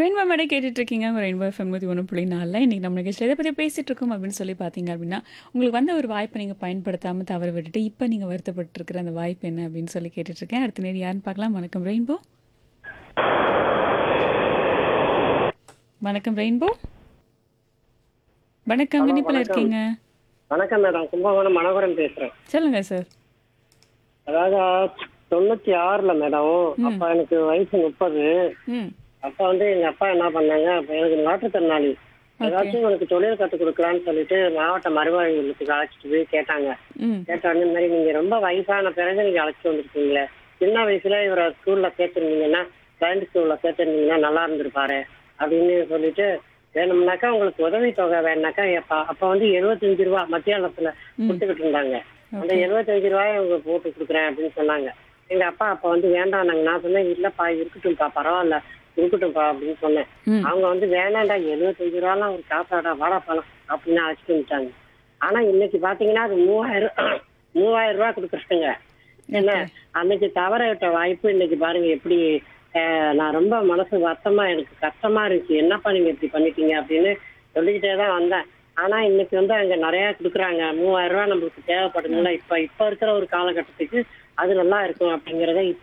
rainbow மேடை கேட்டுட்டு இருக்கீங்க உங்கள் ரெயின்போ எஃப்எம் நூற்றி ஒன்று புள்ளி நாலில் இன்றைக்கி நம்ம நிகழ்ச்சியில் எதை பற்றி பேசிகிட்டு இருக்கோம் அப்படின்னு சொல்லி பார்த்தீங்க அப்படின்னா உங்களுக்கு வந்த ஒரு வாய்ப்பை நீங்கள் பயன்படுத்தாமல் தவற விட்டுட்டு இப்போ நீங்கள் வருத்தப்பட்டு இருக்கிற அந்த வாய்ப்பு என்ன அப்படின்னு சொல்லி கேட்டுட்ருக்கேன் அடுத்த நேரம் யாருன்னு பார்க்கலாம் வணக்கம் ரெயின்போ வணக்கம் ரெயின்போ வணக்கம் இனிப்பில் இருக்கீங்க வணக்கம் மேடம் கும்பகோணம் மனோகரன் பேசுறேன் சொல்லுங்கள் சார் அதாவது தொண்ணூத்தி ஆறுல மேடம் அப்ப எனக்கு வயசு முப்பது ம் அப்ப வந்து எங்க அப்பா என்ன பண்ணாங்க அப்ப எனக்கு மாற்றுத்திறனாளி ஏதாச்சும் உனக்கு தொழில் கற்றுக் கொடுக்கலான்னு சொல்லிட்டு மாவட்ட மறுவாழ்வுக்கு அழைச்சிட்டு போய் கேட்டாங்க ம் கேட்ட உடனே இந்த மாதிரி நீங்க ரொம்ப வயசான பிறகு நீங்க அழைச்சிட்டு வந்திருக்கீங்களே சின்ன வயசுல இவரை ஸ்கூல்ல சேர்த்திருந்தீங்கன்னா பிரைவேட் ஸ்கூல்ல சேர்த்திருந்தீங்கன்னா நல்லா இருந்திருப்பாரு அப்படின்னு சொல்லிட்டு வேணும்னாக்கா உங்களுக்கு உதவி தொகை வேணுனாக்கா எப்ப அப்ப வந்து எழுபத்தஞ்சு ரூபா மத்தியானத்துல கொடுத்துக்கிட்டு இருந்தாங்க அந்த எழுபத்தஞ்சு ரூபாய் அவங்க போட்டு கொடுக்குறேன் அப்படின்னு சொன்னாங்க எங்க அப்பா அப்ப வந்து வேண்டாம் நாங்க நான் சொன்னேன் இல்லப்பா இருக்கட்டும்ப்பா பரவாயில்ல இருக்கட்டும்ப்பா அப்படின்னு சொன்னேன் ம் அவங்க வந்து வேணாண்டா எழுபத்தஞ்சு ரூபாலாம் ஒரு காப்பாடா வாடாப்பழம் அப்படின்னு அழைச்சிட்டு வந்துட்டாங்க ஆனா இன்னைக்கு பாத்தீங்கன்னா அது மூவாயிரம் மூவாயிரம் ரூபாய் கொடுக்குறாங்க என்ன அன்னைக்கு தவற விட்ட வாய்ப்பு இன்னைக்கு பாருங்க எப்படி அஹ், நான் ரொம்ப மனசு வருத்தமா எனக்கு கஷ்டமா இருந்துச்சு என்னப்பா நீங்க இப்படி பண்ணிட்டீங்க அப்படின்னு சொல்லிக்கிட்டே தான் வந்தேன் ஆனா இன்னைக்கு வந்து அங்க நிறைய கொடுக்குறாங்க மூவாயிரம் ரூபாய் நம்மளுக்கு தேவைப்படுதுல்ல இப்ப இப்ப இருக்கிற ஒரு காலகட்டத்துக்கு அது நல்லா இருக்கும் அப்படிங்கறத இப்ப